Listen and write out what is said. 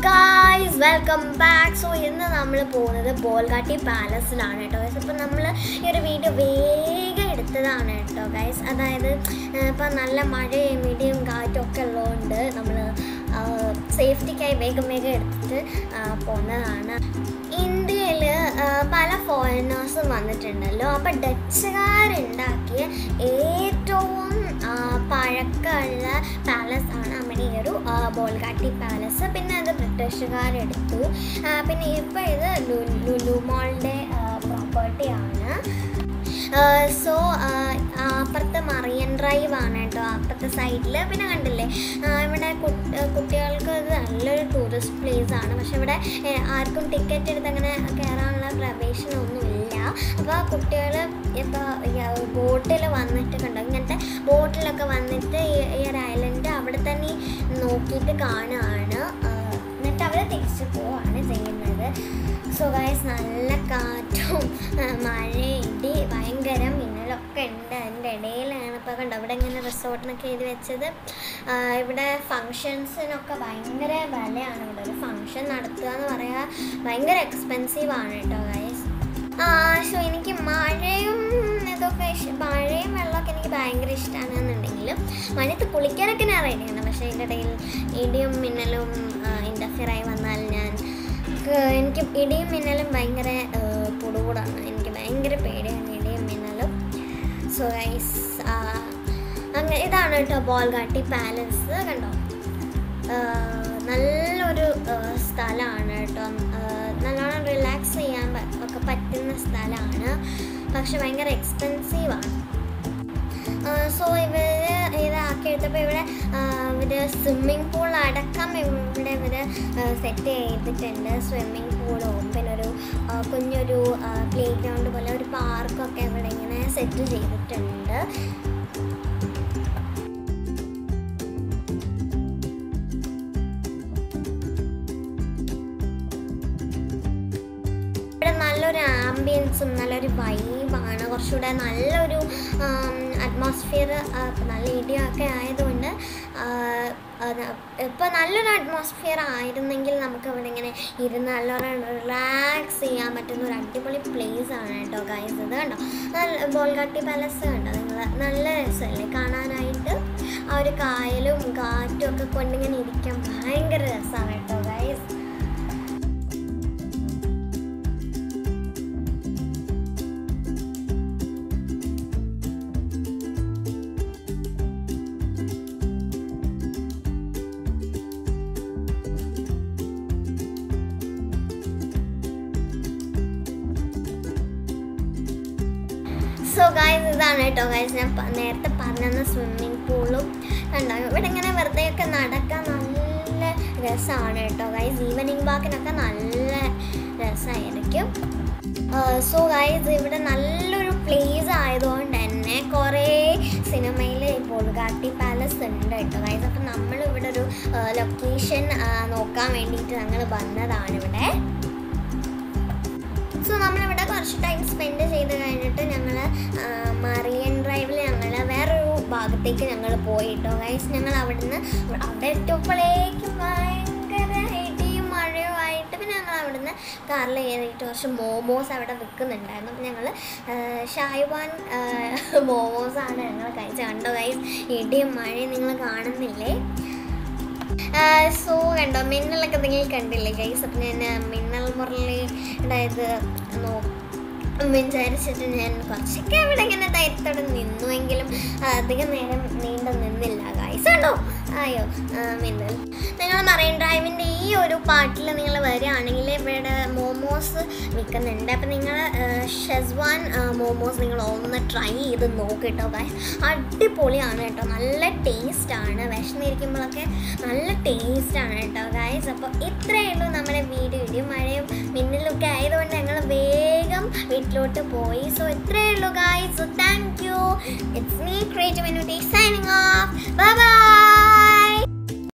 guys welcome back so ഇന്ന് നമ്മൾ പോകുന്നത് ബോൾഗാട്ടി പാലസിലാണ് കേട്ടോ ഗൈസ് അപ്പോൾ നമ്മൾ ഈ ഒരു വീഡിയോ വേഗം എടുത്തതാണ് കേട്ടോ ഗൈസ് അതായത് ഇപ്പം നല്ല മഴയും ഇടിയും കാറ്റും ഒക്കെ ഉള്ളതുകൊണ്ട് നമ്മൾ സേഫ്റ്റിക്കായി വേഗം വേഗം എടുത്തിട്ട് ആ, പോകുന്നതാണ് ഇന്ത്യയിൽ പല ഫോറിനേഴ്സും വന്നിട്ടുണ്ടല്ലോ അപ്പോൾ ഡച്ചുകാരുണ്ടാക്കിയ ഏറ്റവും ആ, പഴക്കമുള്ള പാലസ് ആണ് നമ്മുടെ ഈ ഒരു ആ, ബോൾഗാട്ടി പാലസ് പിന്നെ അത് ബ്രിട്ടീഷുകാരെടുത്തു ആ, പിന്നെ ഇപ്പോൾ ഇത് ലു- ലുലു മോളുടെ പ്രോപ്പർട്ടിയാണ് സോ അപ്പുറത്ത് മറിയൻ ഡ്രൈവ് ആണ് കേട്ടോ അപ്പുറത്തെ സൈഡിൽ പിന്നെ കണ്ടില്ലേ ആ, ഇവിടെ കുട്ട്- കുട്ടികൾക്ക് ഇത് നല്ലൊരു ടൂറിസ്റ്റ് പ്ലേസ് ആണ് പക്ഷെ ഇവിടെ ഏ, ആർക്കും ടിക്കറ്റ് എടുത്ത് അങ്ങനെ കയറാനുള്ള പ്രവേശനമൊന്നുമില്ല അപ്പോൾ കുട്ടികൾ ഇപ്പോൾ ബോട്ടിൽ വന്നിട്ട് കണ്ടോ ഇങ്ങനത്തെ ബോട്ടിലൊക്കെ വന്നിട്ട് ഈ- ഈ ഒരു ഐലൻഡ് അവിടെ തന്നെ നോക്കിയിട്ട് കാണുകയാണ് ആ, എന്നിട്ട് അവർ തിരിച്ചു പോവാണ് ചെയ്യുന്നത് സോ ഗൈസ് നല്ല കാറ്റും ആ, മഴയും ഇടി ഭയങ്കര മിന്നലൊക്കെ ഉണ്ട് അതിൻ്റെ ഇടയിലാണ് ഇപ്പോൾ കണ്ടോ ഇവിടെ ഇങ്ങനെ റിസോർട്ടിനൊക്കെ എഴുതി വെച്ചത് ആ, ഇവിടെ ഫങ്ഷൻസിനൊക്കെ ഭയങ്കര വിലയാണ് ഇവിടെ ഒരു ഫങ്ഷൻ നടത്തുക എന്ന് പറയാൻ ഭയങ്കര എക്സ്പെൻസീവ് ആണ് കേട്ടോ ഗൈസ് സോ എനിക്ക് മഴയും ഇതൊക്കെ ഇഷ്ടം മഴയും വെള്ളമൊക്കെ എനിക്ക് ഭയങ്കര ഇഷ്ടമാണെന്നുണ്ടെങ്കിലും മഴയത്ത് കുളിക്കാനൊക്കെ ഞാൻ റെഡിയാണ് പക്ഷേ ഇതിൻ്റെ ഇടയിൽ ഇടിയും മിന്നലും ഇൻ്റർഫിയറായി വന്നാൽ ഞാൻ ക്ക് എനിക്ക് ഇടിയും മിന്നലും ഭയങ്കര പൊടുകൂടാണ് എനിക്ക് ഭയങ്കര പേടിയാണ് ഇടിയും മിന്നലും സോ ഗൈസ് അങ്ങനെ ഇതാണ് കേട്ടോ ബോൾഗാട്ടി പാലസ് കണ്ടോ ആ, നല്ലൊരു സ്ഥലമാണ് കേട്ടോ ആ, നല്ലോണം റിലാക്സ് ചെയ്യാൻ പ- ഒക്കെ പറ്റുന്ന സ്ഥലമാണ് പക്ഷെ ഭയങ്കര എക്സ്പെൻസീവാണ് സോ ഇവർ ഇതാക്കി എടുത്തപ്പോൾ ഇവിടെ ഇവർ സ്വിമ്മിങ് പൂൾ അടക്കം ഇവിടെ ഇവർ സെറ്റ് ചെയ്തിട്ടുണ്ട് സ്വിമ്മിങ് പൂളും പിന്നെ ഒരു ആ, കുഞ്ഞൊരു പ്ലേ ഗ്രൗണ്ട് പോലെ ഒരു പാർക്കൊക്കെ ഇവിടെ ഇങ്ങനെ സെറ്റ് ചെയ്തിട്ടുണ്ട് ഇവിടെ നല്ലൊരു ആംബിയൻസും നല്ലൊരു വൈബാണ് കുറച്ചുകൂടെ നല്ലൊരു അറ്റ്മോസ്ഫിയർ നല്ല ഇടിയൊക്കെ ആയതുകൊണ്ട് ഇപ്പോൾ നല്ലൊരു അറ്റ്മോസ്ഫിയർ ആയിരുന്നെങ്കിൽ നമുക്ക് ഇവിടെ ഇങ്ങനെ ഇരുന്ന് നല്ലോണം റിലാക്സ് ചെയ്യാൻ പറ്റുന്ന ഒരു അടിപൊളി പ്ലേസ് ആണ് കേട്ടോ ഗൈസ് ഇത് കണ്ടോ നല്ല ബോൾഗാട്ടി പാലസ് കണ്ടോ നിങ്ങൾ നല്ല രസമല്ലേ കാണാനായിട്ട് ആ ഒരു കായലും കാറ്റും ഒക്കെ കൊണ്ടിങ്ങനെ ഇരിക്കാൻ ഭയങ്കര രസമാണ് കേട്ടോ ഗൈസ് സോ ഗൈസ് ഇതാണ് കേട്ടോ ഗൈസ് ഞാൻ പ- നേരത്തെ പറഞ്ഞ സ്വിമ്മിങ് പൂളും കണ്ടോ ഇവിടെ ഇങ്ങനെ വെറുതെ ഒക്കെ നടക്കാൻ നല്ല രസമാണ് കേട്ടോ ഗൈസ് ഈവനിങ് വാക്കിനൊക്കെ നല്ല രസമായിരിക്കും സോ ഗൈസ് ഇവിടെ നല്ലൊരു പ്ലേസ് ആയതുകൊണ്ട് തന്നെ കുറേ സിനിമയിൽ ബോൾഗാട്ടി പാലസ് ഉണ്ട് കേട്ടോ ഗൈസ് അപ്പം നമ്മൾ ഇവിടെ ഒരു ലൊക്കേഷൻ നോക്കാൻ വേണ്ടിയിട്ട് ഞങ്ങൾ വന്നതാണ് ഇവിടെ സോ നമ്മളിവിടെ കുറച്ച് ടൈം സ്പെൻഡ് ചെയ്ത് കഴിഞ്ഞിട്ട് ഞങ്ങൾ മറിയൻ ഡ്രൈവിൽ ഞങ്ങൾ വേറൊരു ഭാഗത്തേക്ക് ഞങ്ങൾ പോയിട്ടോ ഗൈസ് ഞങ്ങൾ അവിടുന്ന് അവിടെ എത്തിയപ്പോഴേക്കും ഭയങ്കര ഇടിയും മഴയും ആയിട്ട് പിന്നെ ഞങ്ങൾ അവിടുന്ന് കാറിൽ കയറിയിട്ട് കുറച്ച് മോമോസ് അവിടെ വിൽക്കുന്നുണ്ടായിരുന്നു അപ്പം ഞങ്ങൾ ഷായ്വാൻ മോമോസാണ് ഞങ്ങൾ കഴിച്ചത് കണ്ടോ ഗൈസ് ഇടിയും മഴയും നിങ്ങൾ കാണുന്നില്ലേ സോ കണ്ടോ മിന്നലൊക്കെ നിങ്ങൾ കണ്ടില്ലേ ഗൈസ് അപ്പം ഞാൻ മിന്നൽ മുരളിയുടെ ഇത് നോ വിചാരിച്ചിട്ട് ഞാൻ കുറച്ചൊക്കെ അവിടെ ഇങ്ങനെ ധൈര്യത്തോടെ നിന്നുവെങ്കിലും അധികം നേരം നീണ്ടു നിന്നില്ല ഗൈസ് കണ്ടോ അയ്യോ ആ, മിന്നൽ നിങ്ങൾ മറൈൻ ഡ്രൈവിൻ്റെ ഈ ഒരു പാട്ടിൽ നിങ്ങൾ വരികയാണെങ്കിൽ ഇവിടെ മോമോസ് വിൽക്കുന്നുണ്ട് അപ്പം നിങ്ങൾ ഷെസ്വാൻ മോമോസ് നിങ്ങൾ ഒന്ന് ട്രൈ ചെയ്ത് നോക്കിട്ടോ ഗൈസ് അടിപൊളിയാണ് കേട്ടോ നല്ല ടേസ്റ്റാണ് വിശന്നിരിക്കുമ്പോഴൊക്കെ നല്ല ടേസ്റ്റാണ് കേട്ടോ ഗൈസ് അപ്പോൾ ഇത്രയേ ഉള്ളൂ നമ്മുടെ വീഡിയോ ഇടിയും മഴയും മിന്നലൊക്കെ ആയതുകൊണ്ട് ഞങ്ങൾ വേഗം വീട്ടിലോട്ട് പോയി സോ ഇത്രയേ ഉള്ളൂ guys so thank you it's me creative signing off bye by